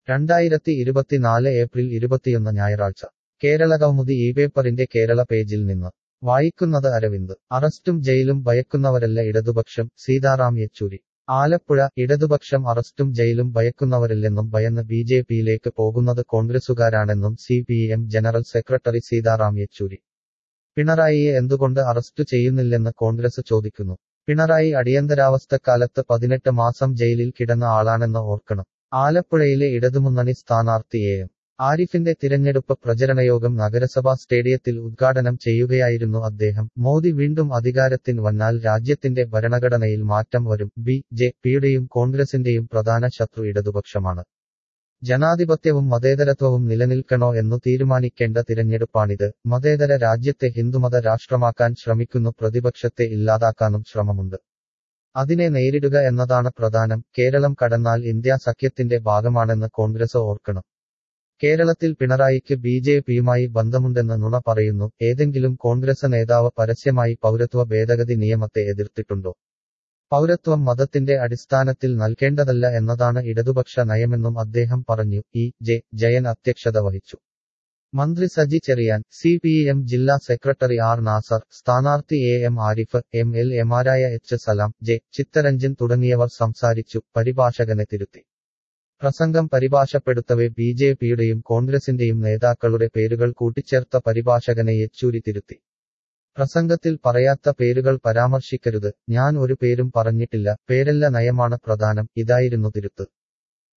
രണ്ടായിരത്തി ഇരുപത്തിനാല് ഏപ്രിൽ ഇരുപത്തിയൊന്ന് ഞായറാഴ്ച കേരള കൗമുദി ഈ പേപ്പറിന്റെ കേരള പേജിൽ നിന്ന് വായിക്കുന്നത് അരവിന്ദ് അറസ്റ്റും ജയിലും ഭയക്കുന്നവരല്ല ഇടതുപക്ഷം സീതാറാം യെച്ചൂരി ആലപ്പുഴ ഇടതുപക്ഷം അറസ്റ്റും ജയിലും ഭയക്കുന്നവരില്ലെന്നും ഭയന്ന് ബി ജെ പിയിലേക്ക് പോകുന്നത് കോൺഗ്രസുകാരാണെന്നും C P M general secretary Sitaram Yechury പിണറായിയെ എന്തുകൊണ്ട് അറസ്റ്റ് ചെയ്യുന്നില്ലെന്ന് കോൺഗ്രസ് ചോദിക്കുന്നു പിണറായി അടിയന്തരാവസ്ഥക്കാലത്ത് പതിനെട്ട് മാസം ജയിലിൽ കിടന്ന ആളാണെന്ന് ഓർക്കണം ആലപ്പുഴയിലെ ഇടതുമുന്നണി സ്ഥാനാർത്ഥി എ എം ആരിഫിന്റെ തിരഞ്ഞെടുപ്പ് പ്രചരണയോഗം നഗരസഭാ സ്റ്റേഡിയത്തിൽ ഉദ്ഘാടനം ചെയ്യുകയായിരുന്നു അദ്ദേഹം മോദി വീണ്ടും അധികാരത്തിൽ വന്നാൽ രാജ്യത്തിന്റെ ഭരണഘടനയിൽ മാറ്റം വരും ബി ജെ പിയുടെയും കോൺഗ്രസിന്റെയും പ്രധാന ശത്രു ഇടതുപക്ഷമാണ് ജനാധിപത്യവും മതേതരത്വവും നിലനിൽക്കണോ എന്നു തീരുമാനിക്കേണ്ട തിരഞ്ഞെടുപ്പാണിത് മതേതര രാജ്യത്തെ ഹിന്ദുമത രാഷ്ട്രമാക്കാൻ ശ്രമിക്കുന്നു പ്രതിപക്ഷത്തെ ഇല്ലാതാക്കാനും ശ്രമമുണ്ട് അതിനെ നേരിടുക എന്നതാണ് പ്രധാനം കേരളം കടന്നാൽ ഇന്ത്യ സഖ്യത്തിന്റെ ഭാഗമാണെന്ന് കോൺഗ്രസ് ഓർക്കണം കേരളത്തിൽ പിണറായിക്ക് ബി ജെ പിയുമായി ബന്ധമുണ്ടെന്ന് നുണ പറയുന്നു ഏതെങ്കിലും കോൺഗ്രസ് നേതാവ് പരസ്യമായി പൗരത്വ ഭേദഗതി നിയമത്തെ എതിർത്തിട്ടുണ്ടോ പൗരത്വം മതത്തിന്റെ അടിസ്ഥാനത്തിൽ നൽകേണ്ടതല്ല എന്നതാണ് ഇടതുപക്ഷ നയമെന്നും അദ്ദേഹം പറഞ്ഞു ഇ ജെ ജയൻ അധ്യക്ഷത വഹിച്ചു മന്ത്രി Saji Cherian C P M ജില്ലാ സെക്രട്ടറി ആർ നാസർ സ്ഥാനാർത്ഥി A M Arif M L എമാരായ എച്ച് സലാം ജെ ചിത്തരഞ്ജൻ തുടങ്ങിയവർ സംസാരിച്ചു പരിഭാഷകനെ തിരുത്തി പ്രസംഗം പരിഭാഷപ്പെടുത്തവെ ബി ജെ പിയുടെയും കോൺഗ്രസിന്റെയും നേതാക്കളുടെ പേരുകൾ കൂട്ടിച്ചേർത്ത പരിഭാഷകനെ യെച്ചൂരി തിരുത്തി പ്രസംഗത്തിൽ പറയാത്ത പേരുകൾ പരാമർശിക്കരുത് ഞാൻ ഒരു പേരും പറഞ്ഞിട്ടില്ല പേരല്ല നയമാണ് പ്രധാനം ഇതായിരുന്നു തിരുത്ത്